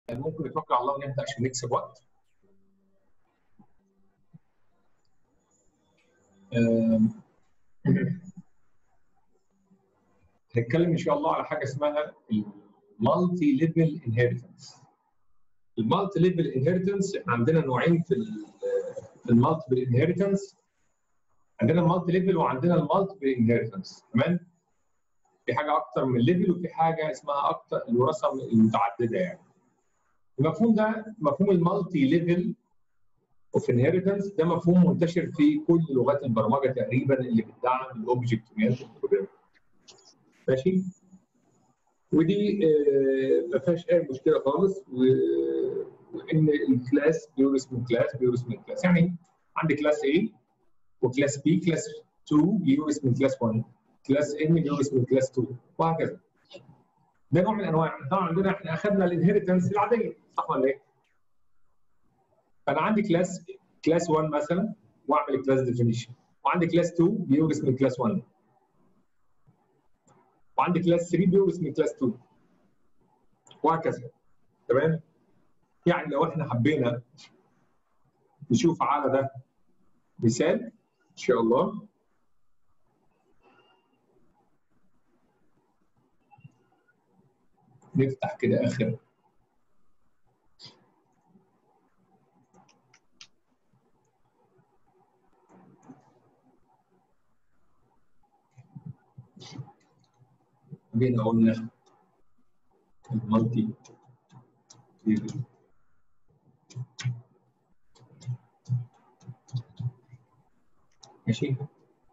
ممكن نتوكل على الله ونبدا عشان نكسب وقت آم، هنتكلم ان شاء الله على حاجه اسمها المالتي ليفل انهيرتنس المالتي ليفل انهيرتنس عندنا نوعين في ال في المالتيبل انهيرتنس عندنا المالتي ليفل وعندنا المالتيبل انهيرتنس تمام في حاجه اكتر من ليفل وفي حاجه اسمها اكتر الوراثه المتعدده يعني المفهوم ده مفهوم المالتي ليفل اوف انهيرتنس ده مفهوم منتشر في كل لغات البرمجه تقريبا اللي بتدعم الاوبجكت اورينتد بروجرام ماشي ودي آه، ما فيهاش اي مشكله خالص و- وان الكلاس بيورث من كلاس بيورث من كلاس يعني عندي كلاس A وكلاس B كلاس 2 بيورث من كلاس 1 كلاس N بيورث من كلاس 2 وهكذا ده نوع من انواع طبعا عندنا احنا اخذنا الانهيرتنس العاديه صح ولا ايه؟ فانا عندي كلاس كلاس 1 مثلا واعمل كلاس ديفينيشن وعندي كلاس 2 بيورث من كلاس 1 وعندي كلاس 3 بيورث من كلاس 2 وهكذا تمام؟ يعني لو احنا حبينا نشوف على ده مثال ان شاء الله نفتح كده اخر جينا قلنا المالتي ليفل ماشي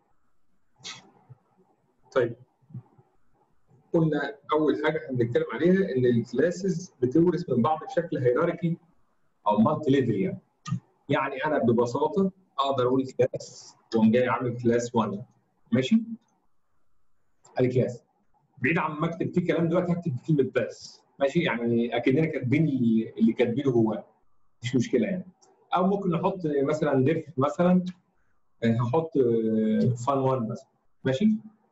طيب قلنا اول حاجه هنتكلم عليها ان الكلاسز بتورث من بعض بشكل هيراركي او مالتي ليفل يعني يعني انا ببساطه اقدر اقول كلاس واقوم جاي عامل كلاس 1 ماشي ادي كلاس بعيد عن ما اكتب فيه كلام دلوقتي هكتب كلمه بس ماشي يعني اكننا كاتبين اللي اللي كاتبينه جواه مش مشكله يعني او ممكن نحط مثلا ديف مثلا هحط فان 1 مثلا ماشي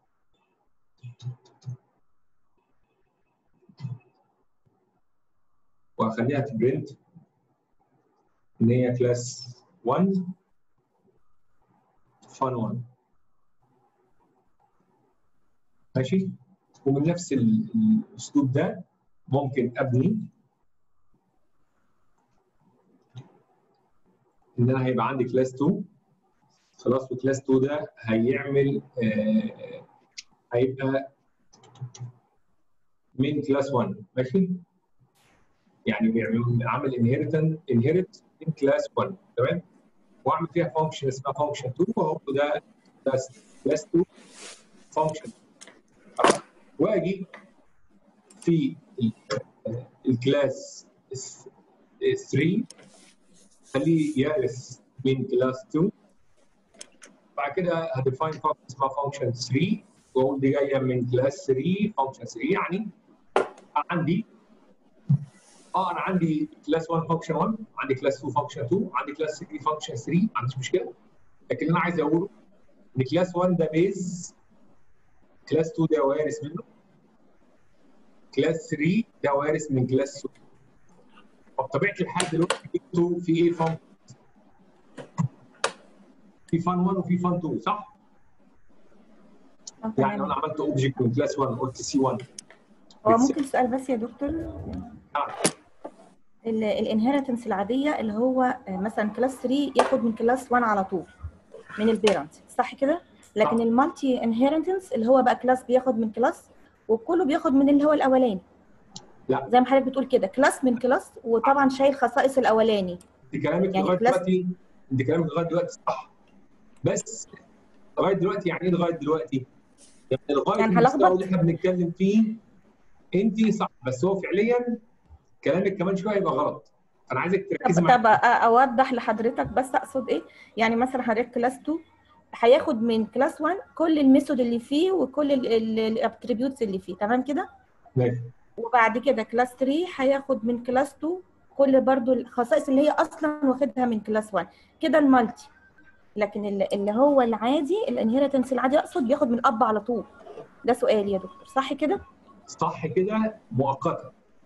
وهخليها تبرنت ان هي كلاس 1 فان 1 ماشي ومن نفس ال- الاسلوب ده ممكن ابني ان انا هيبقى عندي كلاس 2 خلاص وكلاس 2 ده هيعمل آه، هيبقى من كلاس 1 ماشي يعني بيعمل عامل انهيرتن انهيرت من كلاس 1 تمام واعمل فيها فانكشن اسمها فانكشن 2 وهو ده كلاس كلاس 2 فانكشن واجي في ال- آه، الكلاس 3 خليه يرث من كلاس 2 بعد كده هديفاين فانكشن اسمها فانكشن 3 واقول دي جايه من كلاس 3 فانكشن 3 يعني عندي اه انا عندي كلاس 1 فانكشن 1 عندي كلاس 2 فانكشن 2 عندي كلاس 3 فانكشن 3 ما عنديش مشكله لكن اللي انا عايز اقوله ان كلاس 1 ده بيز كلاس 2 ده وارث منه كلاس 3 ده وارث من كلاس 2 طب طبيعه الحال دلوقتي جبتوا في ايه فانكشن في فان 1 وفي فان 2 صح؟ آه، يعني لو تمام. انا عملت اوبجكت من كلاس 1 قلت سي 1 هو ممكن سؤال بس يا دكتور آه. الانهيرتنس العاديه اللي هو آه، مثلا كلاس 3 ياخد من كلاس 1 على طول من البيرنت صح كده لكن صح. المالتي انهيرتنس اللي هو بقى كلاس بياخد من كلاس وكله بياخد من اللي هو الاولاني لا. زي ما حضرتك بتقول كده كلاس من كلاس وطبعا شايل خصائص الاولاني انت كلامك يعني لغايه كلاس- دلوقتي انت كلامك لغايه دلوقتي صح بس لغايه دلوقتي يعني ايه لغايه دلوقتي؟ يعني لغايه يعني المستوى هلخبط؟ اللي احنا بنتكلم فيه انت صح بس هو فعليا كلامك كمان شويه يبقى غلط انا عايزك تركزي طب, معايا طب أ- اوضح لحضرتك بس اقصد ايه يعني مثلا حضرتك كلاس 2 هياخد من كلاس 1 كل الميثود اللي فيه وكل الاتريبيوتس اللي فيه تمام كده ماشي وبعد كده كلاس 3 هياخد من كلاس 2 كل برضو الخصائص اللي هي اصلا واخدها من كلاس 1 كده المالتي لكن اللي اللي هو العادي الانهيرتنس العادي اقصد بياخد من الاب على طول ده سؤال يا دكتور صح كده صح كده مؤقتا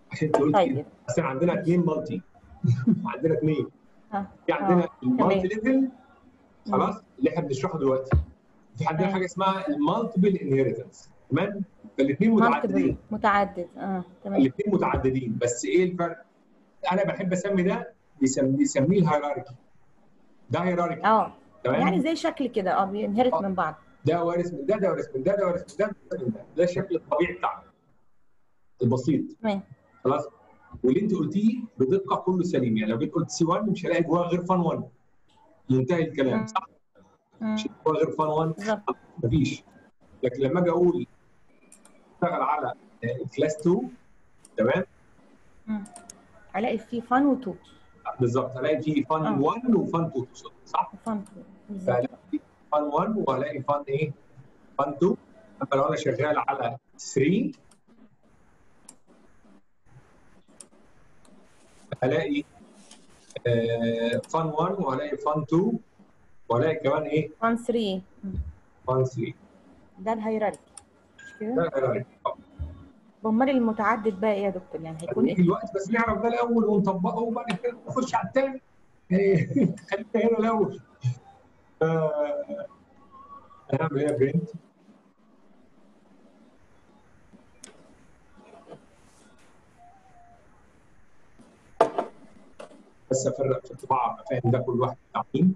عشان تقول طيب. كده بس احنا عندنا اثنين مالتي عندنا اثنين ها في عندنا آه، المالتي تمام. ليفل خلاص اللي احنا بنشرحه دلوقتي في عندنا تمام. حاجه اسمها المالتيبل انهيرتنس تمام فالاثنين متعددين مالتيبل متعدد اه تمام الاثنين متعددين بس ايه الفرق؟ انا بحب اسمي ده بيسميه بيسميه الهيراركي ده هيراركي اه تمام يعني زي شكل كده اه بينهرت آه. من بعض ده وارث من ده ده وارث من ده ده وارث من ده ده وارث من ده ده الشكل الطبيعي بتاعنا البسيط تمام خلاص واللي انت قلتيه بدقه كله سليم يعني لو جيت قلت سي 1 مش هلاقي جواها غير فان 1 منتهي الكلام مم. صح؟ مم. مش جواها غير فان 1 بالظبط مفيش لكن لما اجي اقول اشتغل على كلاس 2 تمام مم. الاقي فيه فان وتو بالظبط هلاقي فيه فان آه. 1 وفان 2 صح؟ فان تو بالظبط فهلاقي فيه فان 1 وهلاقي فان ايه؟ فان 2 اما لو انا شغال على 3 هلاقي فان 1 وهلاقي فان 2 وهلاقي كمان ايه؟ فان 3 مم. فان 3 ده الهيراركي مش كده؟ ده الهيراركي. امال المتعدد بقى ايه يا دكتور يعني هيكون هيجي ايه؟ الوقت بس نعرف ده الاول ونطبقه وبعد كده نخش على الثاني يعني خلينا هنا الاول آه، هنعمل هنا برنت بس افرق في الطباعه ابقى فاهم ده كل واحد بتاع مين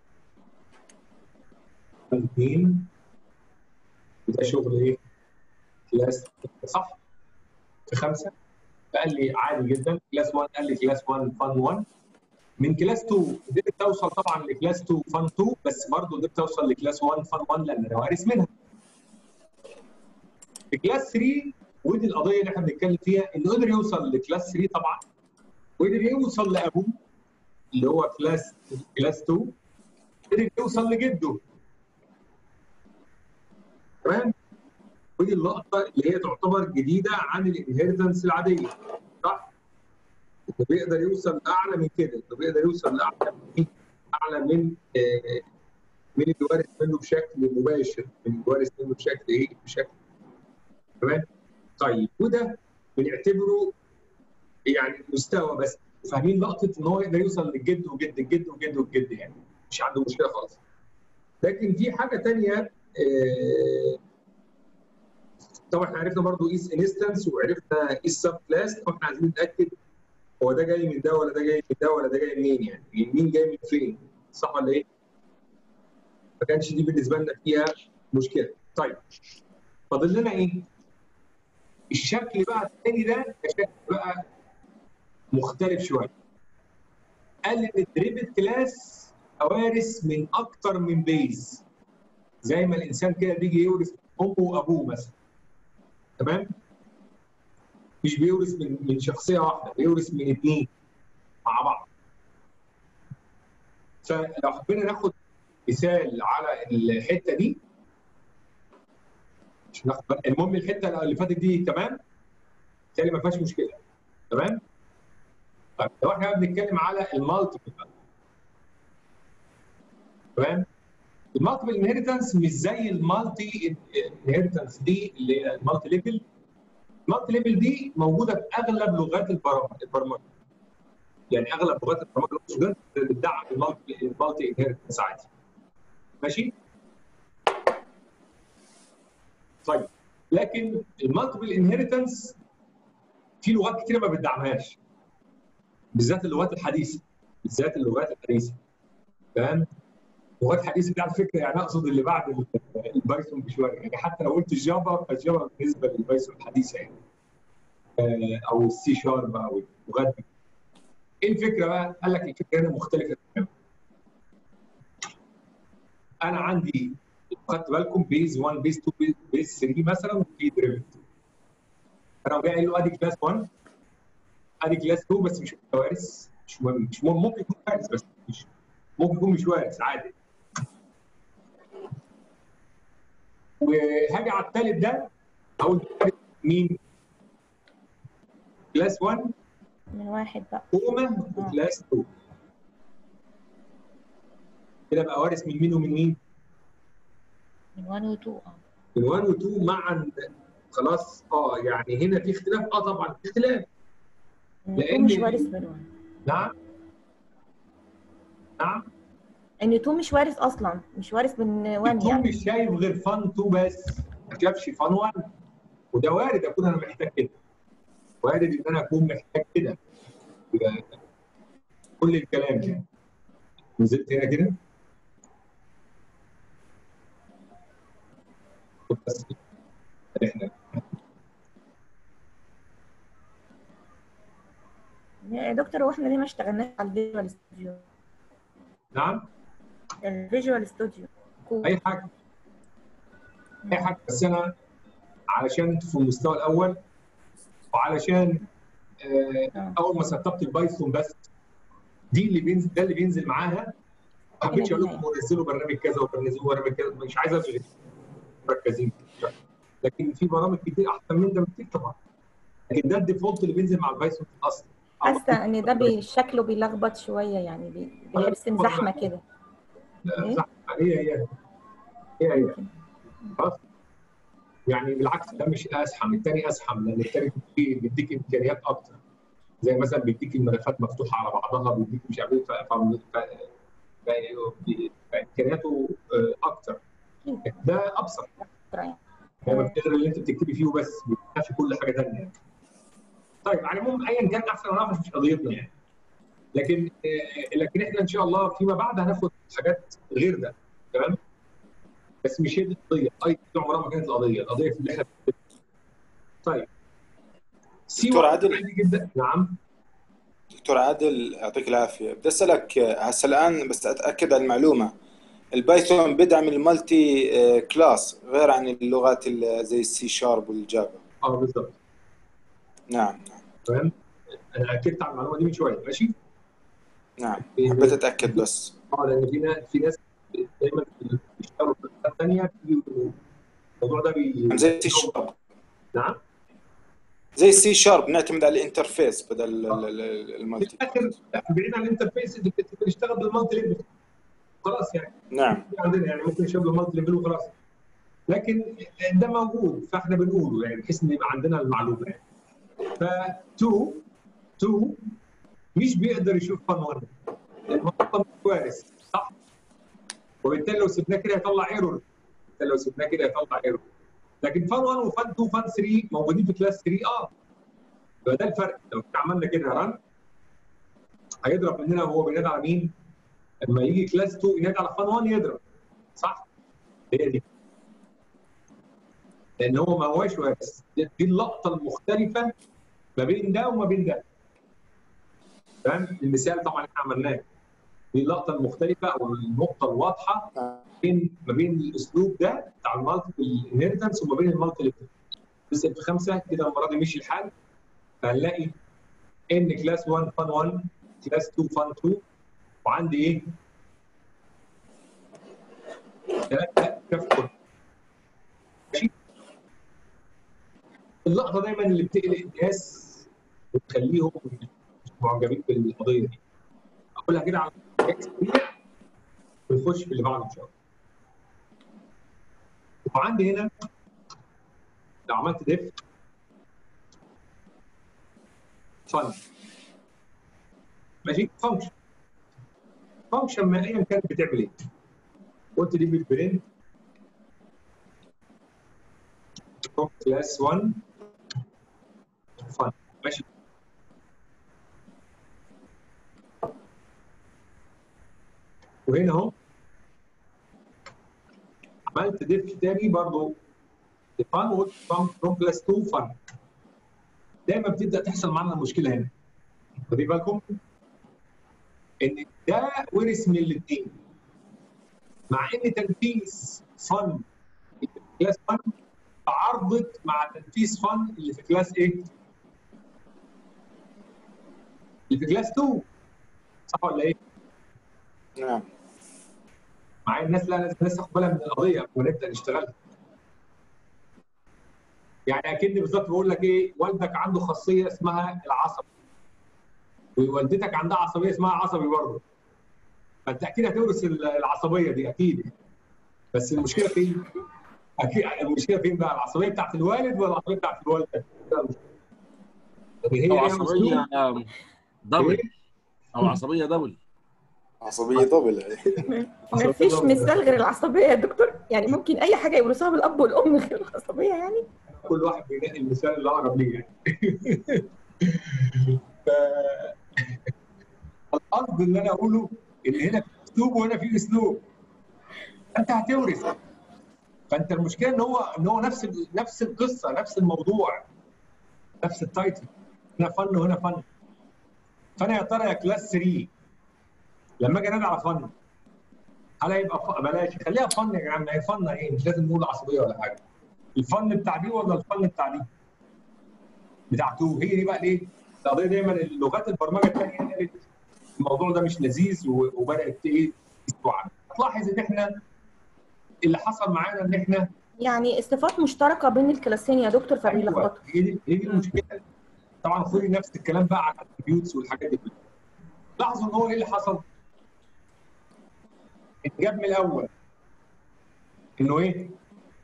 اثنين وده شغل ايه؟ كلاس صح؟ في خمسه فقال لي عادي جدا كلاس 1 قال لي كلاس 1 فان 1 من كلاس 2 قدرت توصل طبعا لكلاس 2 فان 2 بس برضه قدرت توصل لكلاس 1 فان 1 لان انا وارث منها. في كلاس 3 ودي القضيه اللي احنا بنتكلم فيها انه قدر يوصل لكلاس 3 طبعا وقدر يوصل لابوه اللي هو كلاس كلاس 2 قدر يوصل لجده تمام ودي اللقطه اللي هي تعتبر جديده عن الانهيرتنس العاديه صح؟ انه بيقدر يوصل لاعلى من كده انه بيقدر يوصل لاعلى من إيه؟ اعلى من آه من اللي وارث منه بشكل مباشر من اللي وارث منه بشكل ايه؟ بشكل تمام؟ طيب وده بنعتبره يعني مستوى بس فاهمين لقطه ان هو يقدر يوصل للجد وجد الجد وجد والجد يعني مش عنده مشكله خالص لكن في حاجه ثانيه آه طبعا احنا عرفنا برضو ايس انستنس وعرفنا ايس سب كلاس طبعا احنا عايزين نتاكد هو ده جاي من ده ولا ده جاي من ده ولا ده جاي منين يعني مين جاي من فين صح ولا ايه؟ ما كانش دي بالنسبه لنا فيها مشكله طيب فاضل لنا ايه؟ الشكل بقى الثاني ده شكل بقى مختلف شويه قال ان الدريبت كلاس وارث من اكتر من بيز زي ما الانسان كده بيجي يورث امه وابوه مثلا تمام مش بيورث من من شخصيه واحده بيورث من اثنين مع بعض فلو حبينا ناخد مثال على الحته دي مش ناخد المهم الحته اللي فاتت دي تمام بالتالي ما فيهاش مشكله تمام طيب لو احنا بنتكلم على المالتيبل تمام المالتيبل انهيرتنس مش زي المالتي انهيرتنس دي اللي هي المالتي ليفل المالتي ليفل دي موجوده في اغلب لغات البرمجه يعني اغلب لغات البرمجه بتدعم المالتي المالتي انهيرتنس عادي ماشي طيب لكن المالتيبل انهيرتنس في لغات كتيره ما بتدعمهاش بالذات اللغات الحديثه بالذات اللغات الحديثه تمام لغات حديثه دي على فكره يعني اقصد اللي بعد البايثون بشويه يعني حتى لو قلت الجافا فالجافا بالنسبه للبايثون الحديثه يعني او السي شارب او اللغات دي ايه الفكره بقى؟ قال لك الفكره هنا مختلفه تماما انا عندي خدت بالكم بيز 1 بيز 2 بيز 3 مثلا وفي ديريفيتيف انا جاي له ادي كلاس 1 ادي كلاس 2 بس مش وارث مش مهم مش مهم ممكن يكون وارث بس مش ممكن يكون مش وارث عادي وهاجي على الثالث ده اقول مين؟ كلاس 1 من واحد بقى كوما وكلاس 2 كده بقى وارث من مين ومن مين؟ من 1 و 2 اه من 1 و 2 معا خلاص اه يعني هنا في اختلاف اه طبعا في اختلاف إن لأن- تو مش وارث من 1 نعم نعم ان تو مش وارث اصلا مش وارث من 1 يكون يعني مش شايف غير فان 2 بس ما شافش فان 1 وده وارد اكون انا محتاج كده وارد ان انا اكون محتاج كده يبقى كل الكلام يعني نزلت هنا كده بس احنا يا دكتور هو احنا ليه ما اشتغلناش على الفيجوال ستوديو نعم الفيجوال ستوديو اي حاجه اي حاجه بس انا علشان في المستوى الاول وعلشان آه، آه. اول ما سطبت البايثون بس دي اللي بينزل ده اللي بينزل معاها ما حبيتش اقول لكم نزلوا برنامج كذا وبرنامج برنامج كذا مش عايز اشغل مركزين لكن في برامج كتير احسن من ده بكتير طبعا لكن ده الديفولت اللي بينزل مع البايثون في الاصل حاسه ان ده بي- شكله بيلخبط شويه يعني بي- بيرسم زحمه كده لا، إيه؟ صح هي هي هي هي ممكن. خلاص يعني بالعكس ده مش ازحم الثاني ازحم لان الثاني بيديك- بيديك امكانيات اكتر زي مثلا بيديك الملفات مفتوحه على بعضها بيديك مش عارف ايه ف- ف- ف- ف- فامكانياته آه، اكتر أكيد. ده ابسط يعني. هو بتقدر اللي انت بتكتبي فيه وبس ما في كل حاجه ثانيه طيب على العموم ايا كان احسن ولا اوحش مش قضيتنا يعني لكن آه، لكن احنا ان شاء الله فيما بعد هناخد حاجات غير ده تمام بس مش هي دي القضيه اي عمرها ما كانت القضيه القضيه في اللي احنا طيب سي دكتور واحد عادل. عادي جدا نعم دكتور عادل يعطيك العافية بدي أسألك هسه الآن بس أتأكد على المعلومة البايثون بدعم المالتي آه، كلاس غير عن اللغات ال- زي السي شارب والجافا اه بالظبط نعم نعم تمام انا اكدت على المعلومه دي من شويه ماشي نعم حبيت أتأكد بس اه لان في ناس في ناس دايما بيشتغلوا في حاجات ثانيه الموضوع ده بي نعم، زي السي شارب نعم زي السي شارب نعتمد على الانترفيس بدل ال- ال- ال- في المالتي الاخر لا، بعيد عن الانترفيس انت بت- بتشتغل بالمالتي ليفل خلاص يعني نعم في عندنا يعني ممكن نشتغل بالمالتي ليفل وخلاص لكن ده موجود فاحنا بنقوله يعني بحيث ان يبقى عندنا المعلومه يعني ف 2 2 مش بيقدر يشوف فان 1 لان هو أصلاً مش وارث صح وبالتالي لو سبناه كده هيطلع ايرور بالتالي لو سبناه كده هيطلع ايرور لكن فان 1 وفان 2 وفان 3 موجودين في كلاس 3 اه يبقى ده الفرق لو احنا عملنا كده ران هيضرب مننا وهو بينادي على مين؟ لما يجي كلاس 2 ينادي على فان 1 يضرب صح؟ هي دي لان هو ما هواش وارث دي دي اللقطه المختلفه ما بين ده وما بين ده فاهم؟ المثال طبعا احنا عملناه دي اللقطه المختلفه او النقطه الواضحه بين ما بين الاسلوب ده بتاع المالتيبل انهيرتنس وما بين المالتي ليفل بس في خمسه كده المره دي مشي الحال فهنلاقي ان كلاس 1 فان 1 كلاس 2 فان 2 وعندي ايه؟ ثلاثه كاف كود ماشي؟ اللقطه دايما اللي بتقلق الناس وتخليهم مش معجبين بالقضيه دي اقولها كده على سريع ونخش في اللي بعده ان شاء الله وعندي هنا لو عملت ديف فن ماشي فانكشن فانكشن ما ايا كانت بتعمل ايه قلت دي بالبرنت كلاس 1 فن ماشي وهنا اهو عملت ديف تاني برضه فن وقلت فن فروم كلاس 2 فن دايما بتبدا تحصل معانا المشكله هنا خدي بالكم ان ده ورث من الاثنين مع ان تنفيذ فن في كلاس 1 تعارضت مع تنفيذ فن اللي في كلاس ايه؟ اللي في كلاس 2 صح ولا ايه؟ نعم مع الناس لا لازم الناس تاخد بالها من القضيه ونبدا نشتغلها. يعني اكن بالظبط بقول لك ايه والدك عنده خاصيه اسمها العصب ووالدتك عندها عصبيه اسمها عصبي برضه. فانت اكيد هتورث العصبيه دي اكيد. بس المشكله فين؟ اكيد المشكله فين بقى؟ العصبيه بتاعت الوالد ولا العصبيه بتاعت الوالده؟ طب هي او ليها عصبيه أسلوب؟ آم، دبل إيه؟ او عصبيه دبل عصبيه دبل ما فيش مثال غير العصبيه يا دكتور يعني ممكن اي حاجه يورثوها من الاب والام غير العصبيه يعني كل واحد بينقي المثال اللي اقرب ليه يعني ف... القصد اللي انا اقوله ان هنا في اسلوب وهنا في اسلوب انت هتورث فانت المشكله ان هو ان هو نفس ال- نفس القصه نفس الموضوع نفس التايتل هنا فن وهنا فن فانا يا ترى يا كلاس 3 لما اجي انادي على فن هل هيبقى ف... بلاش خليها فن يا جماعه ما هي فن ايه مش لازم نقول عصبيه ولا حاجه الفن بتاع دي ولا الفن بتاع دي؟ بتاعته هي دي بقى ليه؟ القضيه دايما اللغات البرمجه الثانيه قالت الموضوع ده مش لذيذ و- وبدات ايه تستوعب هتلاحظ ان احنا اللي حصل معانا ان احنا يعني صفات مشتركه بين الكلاسين يا دكتور فبيلخبطوا أيوة، هي دي هي دي المشكله طبعا خدي نفس الكلام بقى على الاتريبيوتس والحاجات دي كلها لاحظوا ان هو ايه اللي حصل؟ اتجاب من الاول انه ايه؟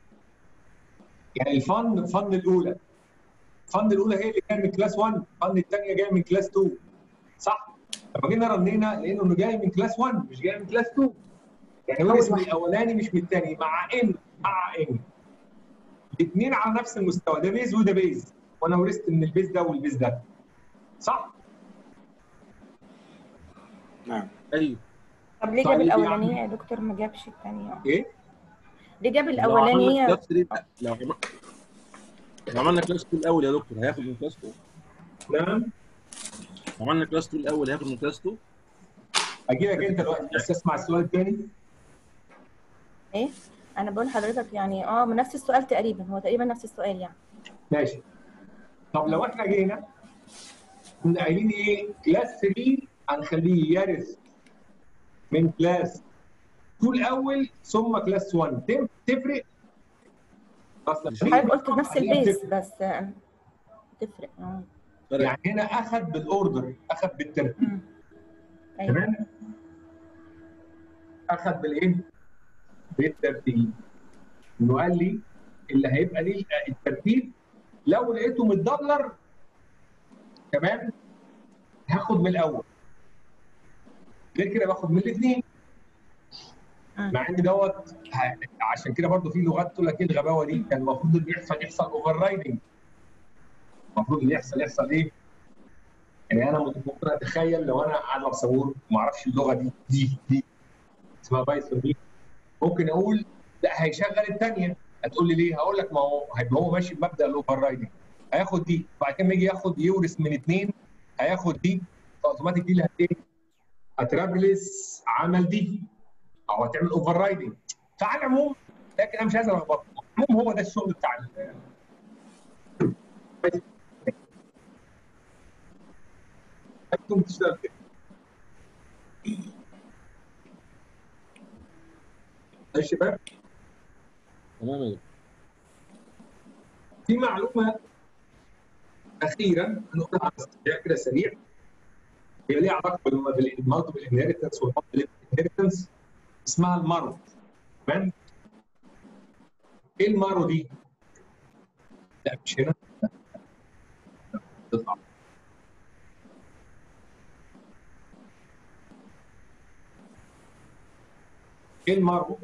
يعني الفن الفن الاولى الفن الاولى هي اللي جايه من كلاس 1 الفن الثانيه جايه من كلاس 2 صح؟ لما جينا رنينا لقينا انه جاي من كلاس 1 مش جاي من كلاس 2 يعني هو أول اسم واحد. الاولاني مش من الثاني مع ان مع ان الاثنين على نفس المستوى ده بيز وده بيز وانا ورثت من البيز ده والبيز ده صح؟ نعم ايوه طب ليه طيب جاب يعني- الاولانيه يا دكتور ما جابش الثانيه ايه؟ ليه جاب لو عملنا الاولانيه كلاس 3 لو عم- لو عملنا كلاس 2 الاول يا دكتور هياخد من كلاس 2 نعم لو عملنا كلاس 2 الاول هياخد من كلاس 2 اجي لك انت دلوقتي بس اسمع السؤال الثاني ايه انا بقول لحضرتك يعني اه من نفس السؤال تقريبا هو تقريبا نفس السؤال يعني ماشي طب لو احنا جينا كنا قايلين ايه كلاس 3 هنخليه يرث من كلاس 2 الاول ثم كلاس 1 تم- تفرق بس لما حضرتك قلت نفس هي البيز بتفرق. بس آه، تفرق اه فرق يعني هنا اخذ بالاوردر اخذ بالترتيب مم. ايوه تمام اخذ بالايه؟ بالترتيب انه قال لي اللي هيبقى ليه الترتيب لو لقيته متدبلر تمام هاخد من الاول غير كده باخد من الاثنين مم. مع ان دوت ه- عشان كده برضو في لغات تقول لك ايه الغباوه دي كان المفروض اللي يحصل يحصل اوفر رايدنج المفروض اللي يحصل يحصل ايه؟ يعني انا ممكن اتخيل لو انا قاعد بصور وما اعرفش اللغه دي دي دي اسمها بايثون دي ممكن اقول لا هيشغل الثانيه هتقول لي ليه؟ هقول لك ما هو هيبقى هو ماشي بمبدا الاوفر رايدنج هياخد دي بعد كده لما يجي ياخد يورث من اثنين هياخد دي فاوتوماتيك دي اللي هت ايه؟ هترابلس عمل دي او هتعمل اوفر رايدنج فعلى العموم لكن انا مش عايز الخبطكم العموم هو ده الشغل بتاع ال- انتم بتشتغل كده يا شباب تمام يا دكتور في معلومه اخيرا هنقولها على استرجاع كده سريع هي ليها علاقه بالمالتيبل انهيرتنس والمالتيبل انهيرتنس اسمها المارو تمام ايه المارو دي؟ لا مش هنا لا. تطلع ايه المارو؟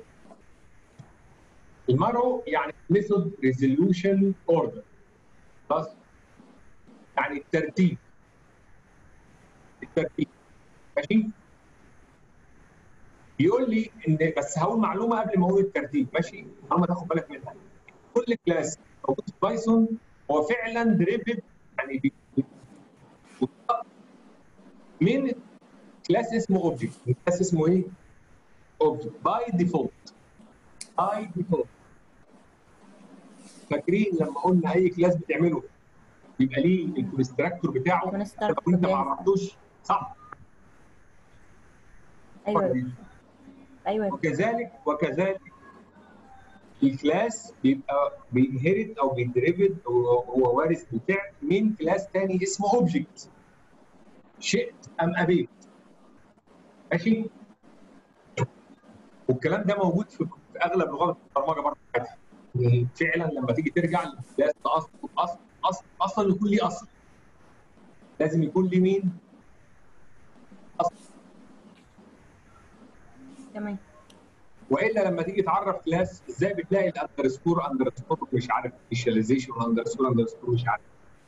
المارو يعني ميثود ريزوليوشن اوردر خلاص يعني الترتيب الترتيب ماشي بيقول لي ان بس هقول معلومه قبل ما اقول الترتيب ماشي معلومه تاخد بالك منها كل كلاس موجود في بايثون هو فعلا دريفد يعني بي- بي- من كلاس اسمه اوبجكت كلاس اسمه ايه؟ اوبجكت باي ديفولت باي ديفولت فاكرين لما قلنا اي كلاس بتعمله بيبقى ليه الكونستراكتور بتاعه Constructor لو انت ما جاهز. عرفتوش صح ايوه يا دكتور. ايوه يا دكتور. وكذلك وكذلك الكلاس بيبقى بينهرت او بيدريفد او هو وارث بالفعل من كلاس تاني اسمه اوبجكت شئت ام ابيت ماشي والكلام ده موجود في في اغلب لغات البرمجه برضه عادي. يعني فعلا لما تيجي ترجع للكلاس ده اصل اصل اصل اصلا يكون ليه اصل لازم يكون لي مين؟ تمام والا لما تيجي تعرف كلاس ازاي بتلاقي الاندرسكور اندرسكور مش عارف انيشاليزيشن اندرسكور اندرسكور مش عارف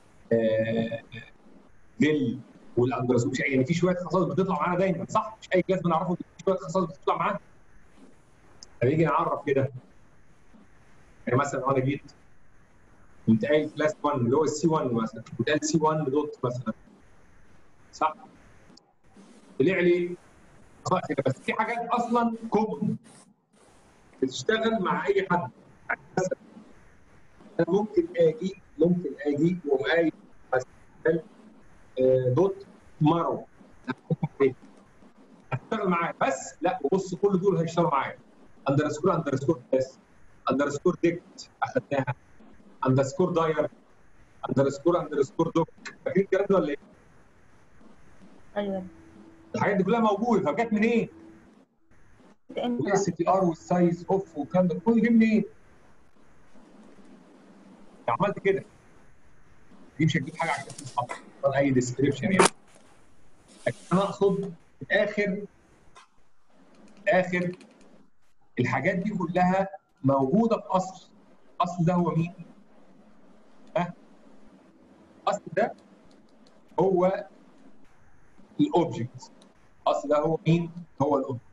ديل والاندرسكور مش يعني في شويه خصائص بتطلع معانا دايما صح؟ مش اي كلاس بنعرفه في شويه خصائص بتطلع معانا فنيجي نعرف كده يعني مثلا لو انا جيت قمت قايل كلاس 1 اللي هو السي 1 مثلا قمت قايل سي 1 دوت مثلا صح؟ طلع لي خلاص كده بس في حاجات اصلا كومن بتشتغل مع اي حد يعني مثلا انا ممكن اجي ممكن اجي وقايل مثلا آه، دوت مارو هتشتغل معايا بس لا بص كل دول هيشتغلوا معايا اندرسكور اندرسكور بس اندرسكور ديكت اخدناها اندرسكور داير اندرسكور اندرسكور دوك فاكرين الكلام ده ولا ايه؟ ايوه الحاجات دي كلها موجوده فجت منين؟ انت والاس تي ار والسايز اوف والكلام ده كله جه منين؟ عملت كده دي مش هتجيب حاجه عشان تصحى ولا اي ديسكربشن يعني لكن انا اقصد في الاخر في الاخر الحاجات دي كلها موجوده في اصل اصل ده هو مين؟ ها؟ اصل ده هو الاوبجكت اصل ده هو مين؟ هو الاوبجكت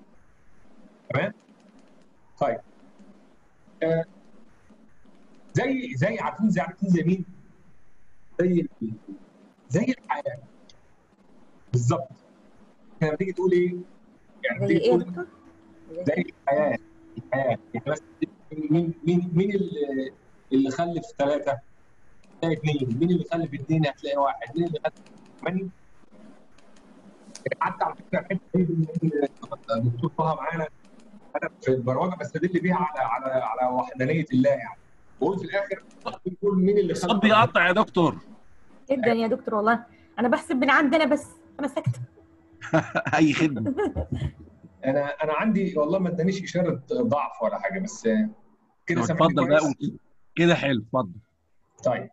تمام؟ طيب آه زي زي عارفين زي عارفين زي مين؟ زي زي الحياه بالظبط لما تيجي تقول ايه؟ يعني زي تيجي ايه يا تقول دكتور؟ زي الحياه الحياه يعني مثلا مين مين مين اللي اللي خلف ثلاثه؟ هتلاقي اثنين، مين اللي خلف اثنين؟ هتلاقي واحد، مين اللي خلف ثمانيه؟ حتى على فكره الحته دي الدكتور طه معانا انا في البرمجه بستدل بيها على على على وحدانيه الله يعني بقول في الاخر بيقول مين اللي الصوت خلف بيقطع يا دكتور جدا يا دكتور والله انا بحسب من عندنا بس انا ساكته اي خدمه انا انا عندي والله ما ادانيش اشاره ضعف ولا حاجه بس كده سامعني اتفضل بقى كويس قول. كده حلو اتفضل طيب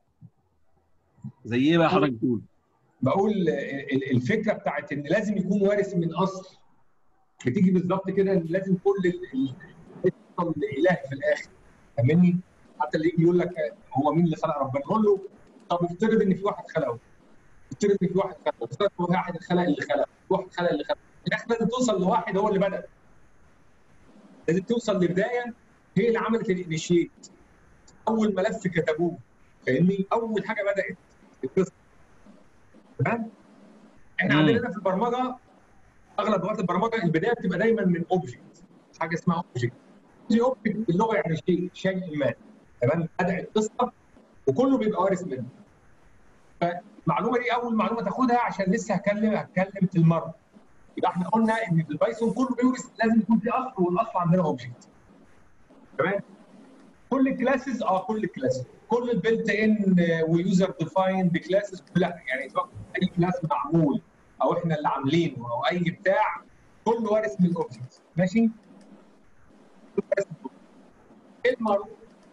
زي ايه بقى حضرتك بتقول بقول ال- الفكره بتاعت ان لازم يكون وارث من اصل بتيجي بالظبط كده ان لازم كل ال- ال- يوصل لاله في الاخر فاهمني؟ حتى اللي يجي يقول لك هو مين اللي خلق ربنا؟ نقول له طب افترض ان في واحد خلقه افترض ان في واحد خلقه افترض ان في واحد خلق اللي خلقه في واحد خلق اللي خلقه في الاخر لازم توصل لواحد هو اللي بدا لازم توصل لبدايه هي اللي عملت الانيشيت اول ملف كتبوه فاهمني؟ اول حاجه بدات القصه تمام؟ احنا مم. عندنا هنا في البرمجه اغلب لغات البرمجه البدايه بتبقى دايما من اوبجكت حاجه اسمها اوبجكت دي اوبجكت باللغه يعني شيء شيء ما تمام بدات قصه وكله بيبقى وارث منه فالمعلومه دي اول معلومه تاخدها عشان لسه هتكلم هتكلم في المره يبقى احنا قلنا ان في البايثون كله بيورث لازم يكون في اصل والاصل عندنا اوبجكت تمام كل الكلاسز اه كل الكلاسز كل البيلت ان ويوزر ديفاين بكلاسز لا يعني سواء اي كلاس معمول او احنا اللي عاملينه او اي بتاع كله وارث من الاوبجكت ماشي؟ كله وارث من الأوبجكت. ايه المعروف؟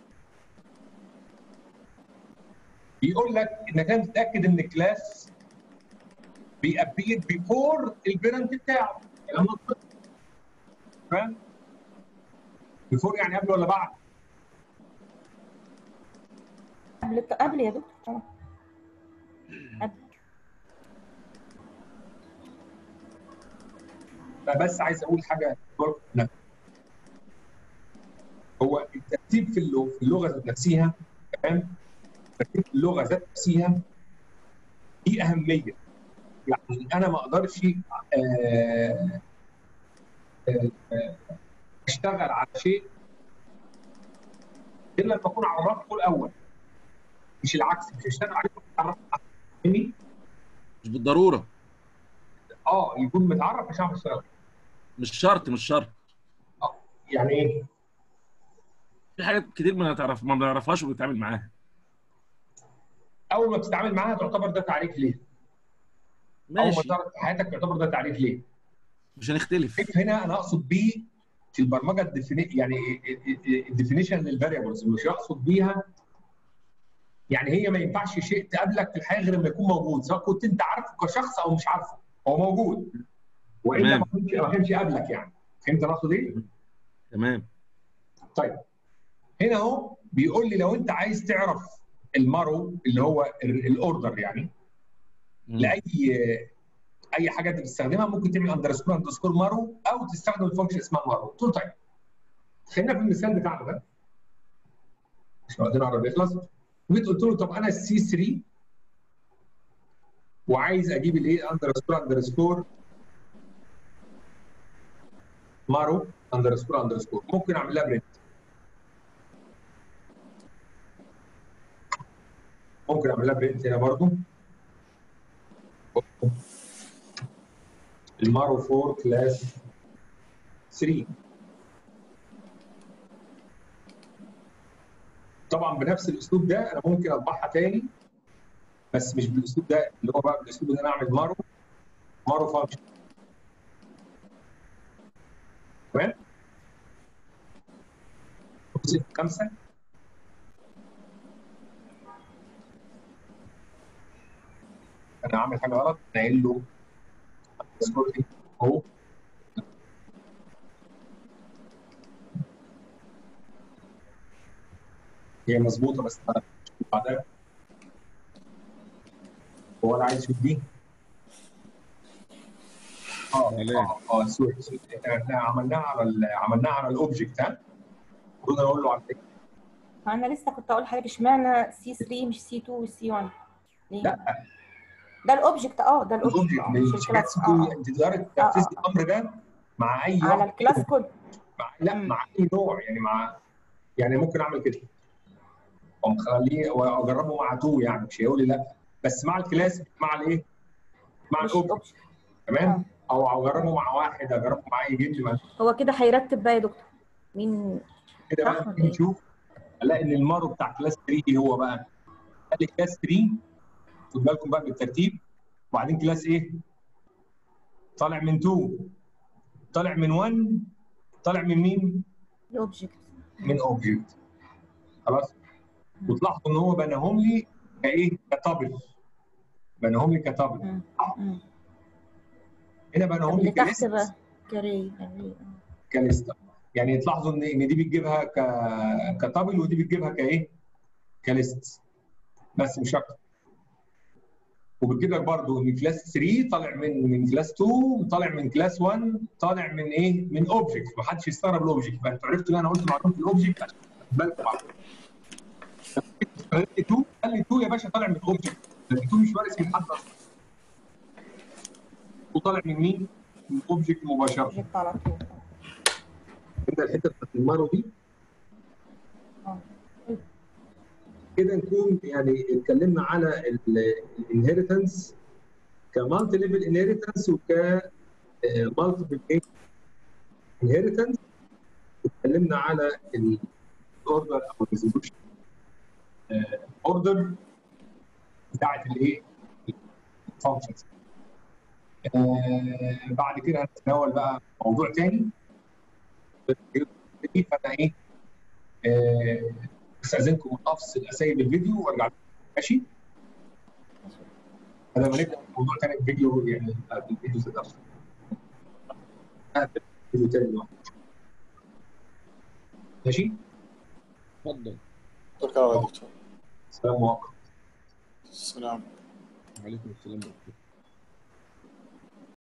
بيقول لك انك لازم تتاكد ان الكلاس بيابير بيفور البيرنت بتاعه كلام منطقي تمام؟ بيفور يعني قبل ولا بعد؟ قبل قبل يا دكتور طبعا قبل فبس عايز اقول حاجه لا. هو الترتيب في اللغه في اللغه ذات نفسها تمام ترتيب اللغه ذات نفسها دي اهميه يعني انا ما اقدرش آه، آه، آه، اشتغل على شيء الا لما اكون عرفته الاول مش العكس مش هشتغل عليه عرفته فاهمني؟ مش بالضروره اه يكون متعرف عشان اعرف اشتغل مش شرط مش شرط يعني ايه؟ في حاجات كتير ما تعرف ما بنعرفهاش وبنتعامل معاها اول ما بتتعامل معاها تعتبر ده تعريف ليه؟ اول ما ماشي تعرف في حياتك يعتبر ده تعريف ليه؟ مش هنختلف التعريف هنا انا اقصد بيه في البرمجه الديفيني يعني الديفينيشن للفاريبلز مش اقصد بيها يعني هي ما ينفعش شيء تقابلك في الحياه غير لما يكون موجود سواء كنت انت عارفه كشخص او مش عارفه هو موجود والا تمام. ما كانش ما كانش قابلك يعني فهمت انا اقصد ايه؟ تمام طيب هنا اهو بيقول لي لو انت عايز تعرف المارو اللي هو ال- الاوردر يعني مم. لاي اي حاجه انت بتستخدمها ممكن تعمل اندرسكور اندرسكور مارو او تستخدم الفانكشن اسمها مارو قلت له طيب خلينا في المثال بتاعنا ده مش وقتنا قرب يخلص جيت قلت له طب انا السي 3 وعايز اجيب الايه اندرسكور اندرسكور مارو اندرسكور اندرسكور ممكن اعمل لها برنت ممكن اعمل لها برنت هنا برضو المارو 4 كلاس 3 طبعا بنفس الاسلوب ده انا ممكن اطبعها تاني بس مش بالاسلوب ده اللي هو بقى بالاسلوب ان انا اعمل مارو مارو فانكشن تمام خمسه انا عامل حاجه غلط انا قايل له سكور دي اهو هي مظبوطه بس انا مش بعدها هو انا عايز اشوف دي اه اه اه سوري سوري احنا عملناها على ال- عملناها على الاوبجكت ها المفروض انا اقول له على الفكرة. انا لسه كنت اقول لحضرتك اشمعنى سي 3 مش سي 2 وسي 1 ليه؟ لا ده الاوبجكت اه ده الاوبجكت الاوبجكت آه، مش مش الكلاس حاجات اه انت تقدر آه، تنفذي آه. الامر ده مع اي على واحد الكلاس كود مع لا مم. مع اي نوع يعني مع يعني ممكن اعمل كده او مخليه واجربه مع تو يعني مش هيقول لي لا بس مع الكلاس مع الايه؟ مع مش الاوبجكت الاوبجكت تمام او اجربه مع واحد اجربه مع اي جيم مع هو كده هيرتب بقى يا دكتور مين كده صح بقى ولا نيجي إيه؟ نشوف الاقي ان المارو بتاع كلاس 3 إيه هو بقى قال لي كلاس 3 خد بالكم بقى بالترتيب وبعدين كلاس ايه؟ طالع من 2 طالع من 1 طالع من مين؟ الاوبجكت من اوبجكت خلاص وتلاحظوا ان هو بناهم لي كايه؟ كتابل بناهم لي كتابل مم. مم. هنا طب بناهم لي اللي تحت كليست بقى كاري كاري كليست يعني تلاحظوا ان ان دي بتجيبها ك كتابل ودي بتجيبها كايه؟ كليست بس مش اكتر وبتجيب لك برضه ان كلاس 3 طالع من من كلاس 2 طالع من كلاس 1 طالع من ايه؟ من اوبجكت ما حدش يستغرب الاوبجكت يبقى انتوا عرفتوا ان انا قلت معلومه الاوبجكت عشان تاخد بالكم على طول. قال لي 2 قال لي 2 يا باشا طالع من اوبجكت 2 مش وارث من حد اصلا وطالع من مين؟ من اوبجكت مباشره اوبجكت على طول عندنا الحته بتاعت المارو دي اه كده نكون يعني اتكلمنا على الانهيرتنس كمالتي ليفل انهيرتنس وك مالتيبل انهيرتنس اتكلمنا على الاوردر او الريزولوشن اوردر بتاعت الايه؟ الفانكشنز بعد كده هنتناول بقى موضوع تاني فانا ايه آه، استاذنكم افصل اسيب الفيديو وارجع لكم. ماشي؟ هذا ما نبدا موضوع تاني الفيديو يعني الفيديو ذات نفسه. هقفل فيديو تاني لوحده. ماشي؟ اتفضل شكرا يا دكتور سلام عليكم السلام وعليكم السلام ورحمه الله